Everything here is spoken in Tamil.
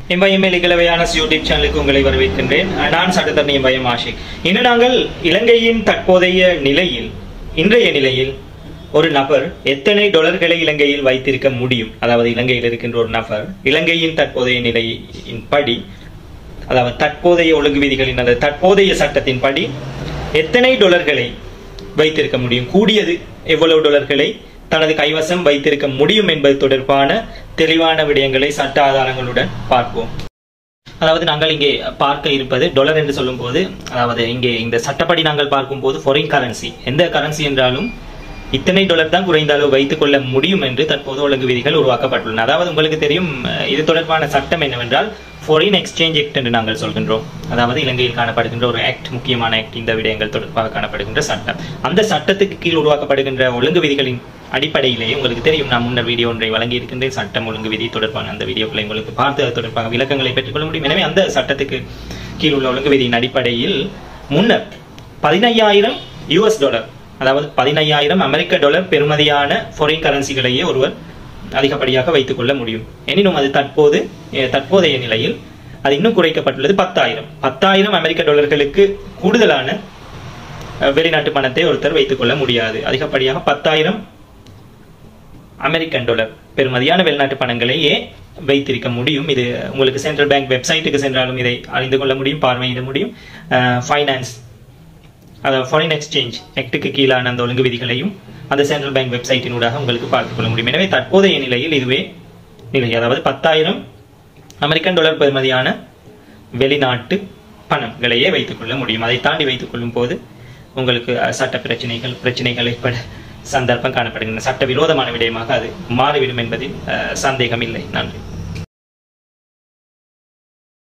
எம்பைஎம்எல் இகலவையான யூடியூப் சேனலுக்கு உங்களை வரவேற்கின்றேன் நான் சட்டத்தரணி எம்பைஎம் ஆஷிக் இன்று நாங்கள் இலங்கையின் தற்போதைய நிலையில் இன்றைய நிலையில் ஒரு நபர் எத்தனை டொலர்களை இலங்கையில் வைத்திருக்க முடியும் அதாவது இலங்கையில் இருக்கின்ற ஒரு நபர் இலங்கையின் தற்போதைய நிலையின் படி அதாவது தற்போதைய ஒழுங்கு விதிகளின் அந்த தற்போதைய சட்டத்தின் படி எத்தனை டொலர்களை வைத்திருக்க முடியும் கூடியது எவ்வளவு டொலர்களை தனது கைவசம் வைத்திருக்க முடியும் என்பது தொடர்பான தெளிவான விடயங்களை சட்ட ஆதாரங்களுடன் பார்ப்போம் அதாவது நாங்கள் இங்கே பார்க்க இருப்பது டொலர் என்று சொல்லும்போது அதாவது இங்கே இந்த சட்டப்படி நாங்கள் பார்க்கும்போது ஃபாரின் கரன்சி எந்த கரன்சி என்றாலும் இத்தனை டாலர் தான் குறைந்த அளவு வைத்துக் கொள்ள முடியும் என்று தற்போது ஒழுங்கு விதிகள் உருவாக்கப்பட்டுள்ளன அதாவது உங்களுக்கு தெரியும் இது தொடர்பான சட்டம் என்னவென்றால் ஃபாரின் எக்ஸ்சேஞ்ச் ஆக்ட் என்று நாங்கள் சொல்கின்றோம் அதாவது இலங்கையில் காணப்படுகின்ற ஒரு ஆக்ட் முக்கியமான ஆக்ட் இந்த விடயங்கள் தொடர்பாக காணப்படுகின்ற சட்டம் அந்த சட்டத்துக்கு கீழ் உருவாக்கப்படுகின்ற ஒழுங்கு விதிகளின் அடிப்படையிலேயே உங்களுக்கு தெரியும் நான் முன்னர் வீடியோ ஒன்றை வழங்கி இருக்கின்றேன் சட்டம் ஒழுங்கு விதி தொடர்பான அந்த வீடியோக்களை உங்களுக்கு பார்த்து அது தொடர்பாக விளக்கங்களை பெற்றுக்கொள்ள முடியும் எனவே அந்த சட்டத்துக்கு கீழ் உள்ள ஒழுங்கு விதியின் அடிப்படையில் முன்னர் பதினையாயிரம் யூஎஸ் டாலர் அதாவது பதினையாயிரம் அமெரிக்க டாலர் பெறுமதியான ஃபாரின் கரன்சிகளையே ஒருவர் அதிகப்படியாக வைத்துக் கொள்ள முடியும் எனினும் அது தற்போது தற்போதைய நிலையில் அது இன்னும் குறைக்கப்பட்டுள்ளது பத்தாயிரம் பத்தாயிரம் அமெரிக்க டாலர்களுக்கு கூடுதலான வெளிநாட்டு பணத்தை ஒருத்தர் வைத்துக் கொள்ள முடியாது அதிகப்படியாக பத்தாயிரம் அமெரிக்கன் டாலர் பெறுமதியான வெளிநாட்டு பணங்களையே வைத்திருக்க முடியும் இது உங்களுக்கு சென்ட்ரல் பேங்க் வெப்சைட்டுக்கு சென்றாலும் இதை அறிந்து கொள்ள முடியும் பார்வையிட முடியும் ஃபைனான்ஸ் அதாவது ஃபாரின் எக்ஸ்சேஞ்ச் ஆக்டுக்கு கீழான அந்த ஒழுங்கு விதிகளையும் அந்த சென்ட்ரல் பேங்க் வெப்சைட்டினூடாக உங்களுக்கு பார்த்துக் கொள்ள முடியும் எனவே தற்போதைய நிலையில் இதுவே நிலை அதாவது பத்தாயிரம் அமெரிக்கன் டாலர் பெறுமதியான வெளிநாட்டு பணங்களையே வைத்துக் கொள்ள முடியும் அதை தாண்டி வைத்துக் கொள்ளும் போது உங்களுக்கு சட்ட பிரச்சனைகள் பிரச்சனைகள் ஏற்பட சந்தர்ப்பம் காணப்படுகின்றன சட்ட விரோதமான விடயமாக அது மாறிவிடும் என்பதில் சந்தேகம் இல்லை நன்றி